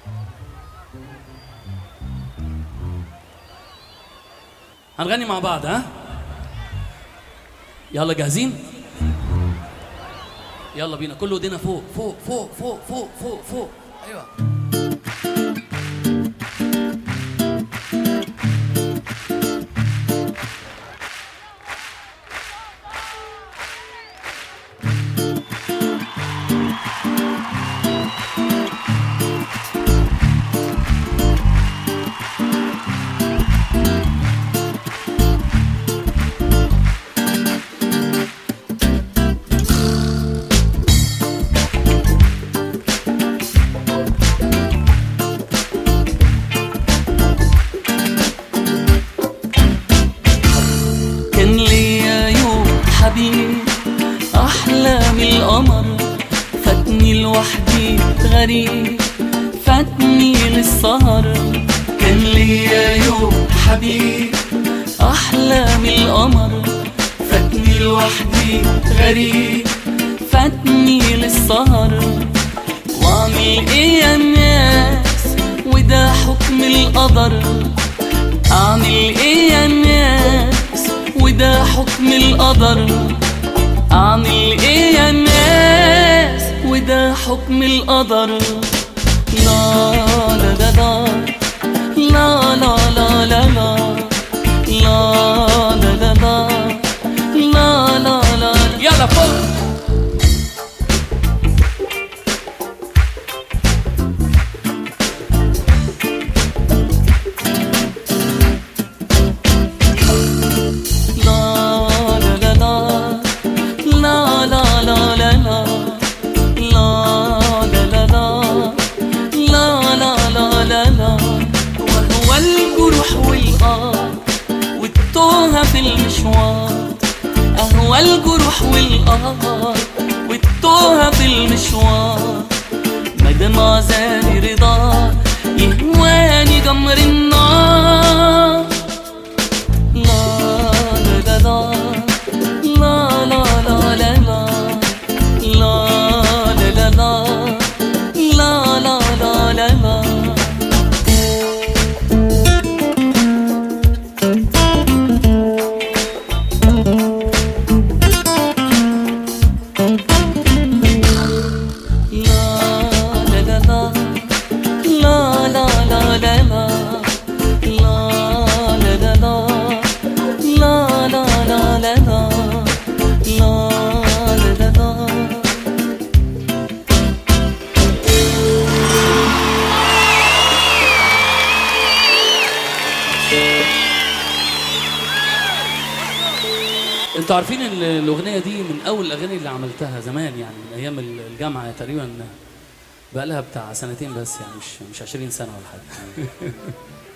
هنغني مع بعض ها يلا جاهزين يلا بينا كل ايدينا فوق فوق فوق فوق فوق فوق فوق ايوه كان ليا يوم حبيب أحلى من القمر فاتني لوحدي غريب فاتني للسهر كان ليا يوم حبيب أحلى من القمر فاتني لوحدي غريب فاتني للسهر واعمل ايه يا الناس وده حكم القدر اعمل ايه يا الناس وده حكم القدر اعمل ايه يا الناس وده حكم القدر لا لا لا لا لا لا لا لا لا لا لا لا لا لا لا لا يلا فوق لا لا لا لا لا لا لا لا لا لا لا لا لا لا لا لا لا وهو الجروح والقار والتوهة في المشوار أهوى الجروح والقار والتوهة في المشوار مدام عذابي رضا يهواني جمر النار لا لا لا لا لا لا لا لا لا لا لا لا لا لا لا لا لا انتوا عارفين ال- الاغنيه دي من اول الاغاني اللي عملتها زمان يعني من ايام ال- الجامعه تقريبا بقى لها بتاع سنتين بس يعني مش مش 20 سنه ولا حاجه